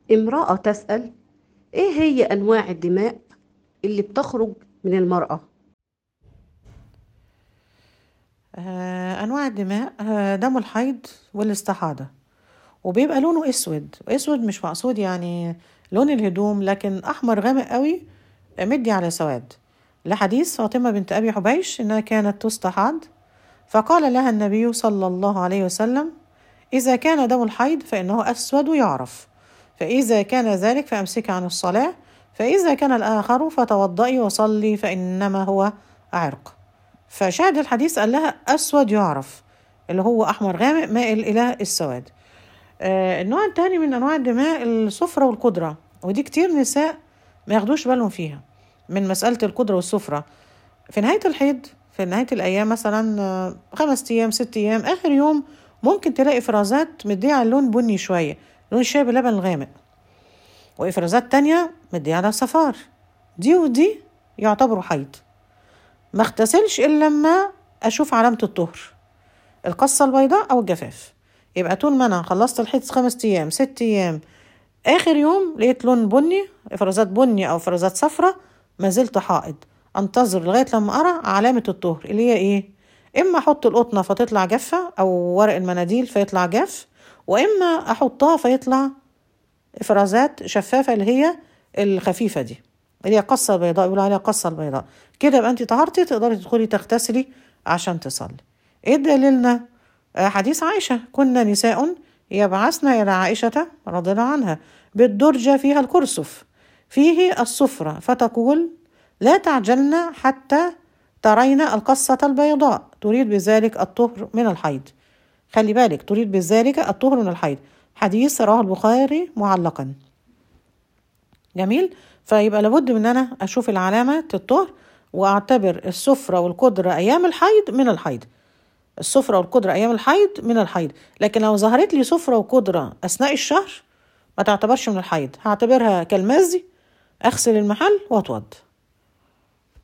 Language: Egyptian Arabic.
امرأة تسأل إيه هي أنواع الدماء اللي بتخرج من المرأة؟ آه، أنواع الدماء آه، دم الحيض والاستحاضة وبيبقى لونه أسود أسود مش مقصود يعني لون الهدوم لكن أحمر غامق قوي مدي على سواد لحديث فاطمة بنت أبي حبيش إنها كانت تستحاض فقال لها النبي صلى الله عليه وسلم إذا كان دم الحيض فإنه أسود يعرف فإذا كان ذلك فأمسك عن الصلاة فإذا كان الآخر فتوضئي وصلي فإنما هو عرق فشاهد الحديث قال لها أسود يعرف اللي هو أحمر غامق مائل إلى السواد آه النوع الثاني من أنواع الدماء الصفرة والقدرة ودي كتير نساء ما ياخدوش بالهم فيها من مسألة القدرة والسفرة في نهاية الحيض في نهاية الأيام مثلا آه، خمس أيام ست أيام آخر يوم ممكن تلاقي إفرازات مدية على اللون بني شوية لون الشاي بلبن الغامق وإفرازات تانية مدية على صفار دي ودي يعتبروا حيض ما اغتسلش إلا لما أشوف علامة الطهر القصة البيضاء أو الجفاف يبقى طول ما أنا خلصت الحيض خمس أيام ست أيام آخر يوم لقيت لون بني إفرازات بني أو إفرازات صفرة ما زلت حائض أنتظر لغاية لما أرى علامة الطهر اللي هي إيه؟ إما أحط القطنة فتطلع جافة أو ورق المناديل فيطلع جاف وإما أحطها فيطلع إفرازات شفافة اللي هي الخفيفة دي اللي هي قصة بيضاء يقولوا عليها قصة البيضاء كده يبقى انت طهرتي تقدري تدخلي تغتسلي عشان تصلي ايه دليلنا آه، حديث عائشة كنا نساء يبعثن إلى عائشة رضي الله عنها بالدرجة فيها الكرسف فيه الصفرة فتقول لا تعجلن حتى ترين القصة البيضاء تريد بذلك الطهر من الحيض خلي بالك تريد بذلك الطهر من الحيض حديث رواه البخاري معلقا جميل فيبقى لابد من انا اشوف العلامة الطهر واعتبر السفرة والقدرة ايام الحيض من الحيض السفرة والقدرة ايام الحيض من الحيض لكن لو ظهرت لي سفرة وقدرة اثناء الشهر ما تعتبرش من الحيض هعتبرها كالمزي اغسل المحل واتوضى